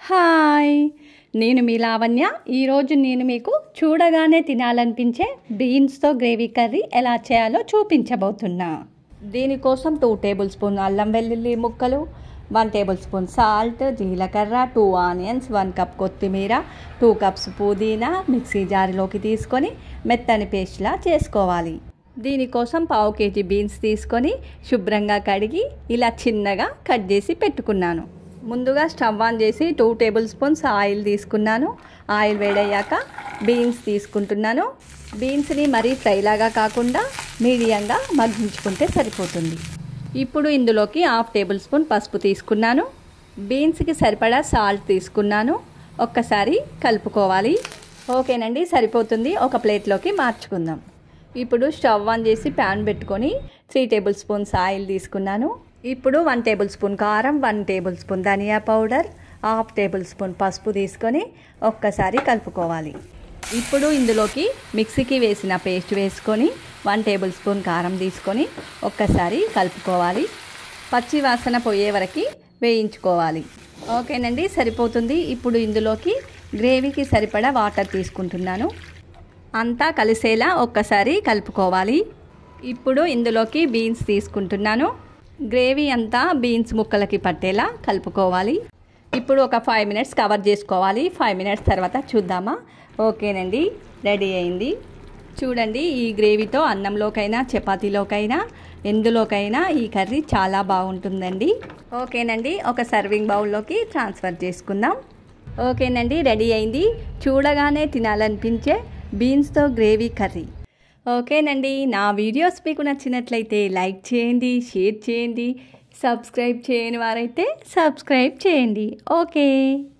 hi నేను మీ లావణ్య ఈరోజు నేను మీకు చూడగానే తినాలనిపించే బీన్స్తో గ్రేవీ కర్రీ ఎలా చేయాలో చూపించబోతున్నా దీనికోసం టూ టేబుల్ స్పూన్ అల్లం వెల్లుల్లి ముక్కలు వన్ టేబుల్ స్పూన్ సాల్ట్ జీలకర్ర టూ ఆనియన్స్ వన్ కప్ కొత్తిమీర టూ కప్స్ పుదీనా మిక్సీ జార్లోకి తీసుకొని మెత్తని పేస్ట్లా చేసుకోవాలి దీనికోసం పావు కేజీ బీన్స్ తీసుకొని శుభ్రంగా కడిగి ఇలా చిన్నగా కట్ చేసి పెట్టుకున్నాను ముందుగా స్టవ్ ఆన్ చేసి టూ టేబుల్ స్పూన్స్ ఆయిల్ తీసుకున్నాను ఆయిల్ వేడయ్యాక బీన్స్ తీసుకుంటున్నాను బీన్స్ని మరీ ఫ్రైలాగా కాకుండా మీడియంగా మగ్గించుకుంటే సరిపోతుంది ఇప్పుడు ఇందులోకి హాఫ్ టేబుల్ స్పూన్ పసుపు తీసుకున్నాను బీన్స్కి సరిపడా సాల్ట్ తీసుకున్నాను ఒక్కసారి కలుపుకోవాలి ఓకేనండి సరిపోతుంది ఒక ప్లేట్లోకి మార్చుకుందాం ఇప్పుడు స్టవ్ ఆన్ చేసి ప్యాన్ పెట్టుకొని త్రీ టేబుల్ స్పూన్స్ ఆయిల్ తీసుకున్నాను ఇప్పుడు వన్ టేబుల్ స్పూన్ కారం వన్ టేబుల్ స్పూన్ ధనియా పౌడర్ హాఫ్ టేబుల్ స్పూన్ పసుపు తీసుకొని ఒక్కసారి కలుపుకోవాలి ఇప్పుడు ఇందులోకి మిక్సీకి వేసిన పేస్ట్ వేసుకొని వన్ టేబుల్ స్పూన్ కారం తీసుకొని ఒక్కసారి కలుపుకోవాలి పచ్చి వాసన పోయే వరకు వేయించుకోవాలి ఓకేనండి సరిపోతుంది ఇప్పుడు ఇందులోకి గ్రేవీకి సరిపడా వాటర్ తీసుకుంటున్నాను అంతా కలిసేలా ఒక్కసారి కలుపుకోవాలి ఇప్పుడు ఇందులోకి బీన్స్ తీసుకుంటున్నాను గ్రేవీ అంతా బీన్స్ ముక్కలకి పట్టేలా కలుపుకోవాలి ఇప్పుడు ఒక ఫైవ్ మినిట్స్ కవర్ చేసుకోవాలి ఫైవ్ మినిట్స్ తర్వాత చూద్దామా ఓకేనండి రెడీ అయింది చూడండి ఈ గ్రేవీతో అన్నంలోకైనా చపాతీలోకైనా ఎందులోకైనా ఈ కర్రీ చాలా బాగుంటుందండి ఓకేనండి ఒక సర్వింగ్ బౌల్లోకి ట్రాన్స్ఫర్ చేసుకుందాం ఓకేనండి రెడీ అయింది చూడగానే తినాలనిపించే బీన్స్తో గ్రేవీ కర్రీ ఓకేనండి నా వీడియోస్ మీకు నచ్చినట్లయితే లైక్ చేయండి షేర్ చేయండి సబ్స్క్రైబ్ చేయని వారైతే సబ్స్క్రైబ్ చేయండి ఓకే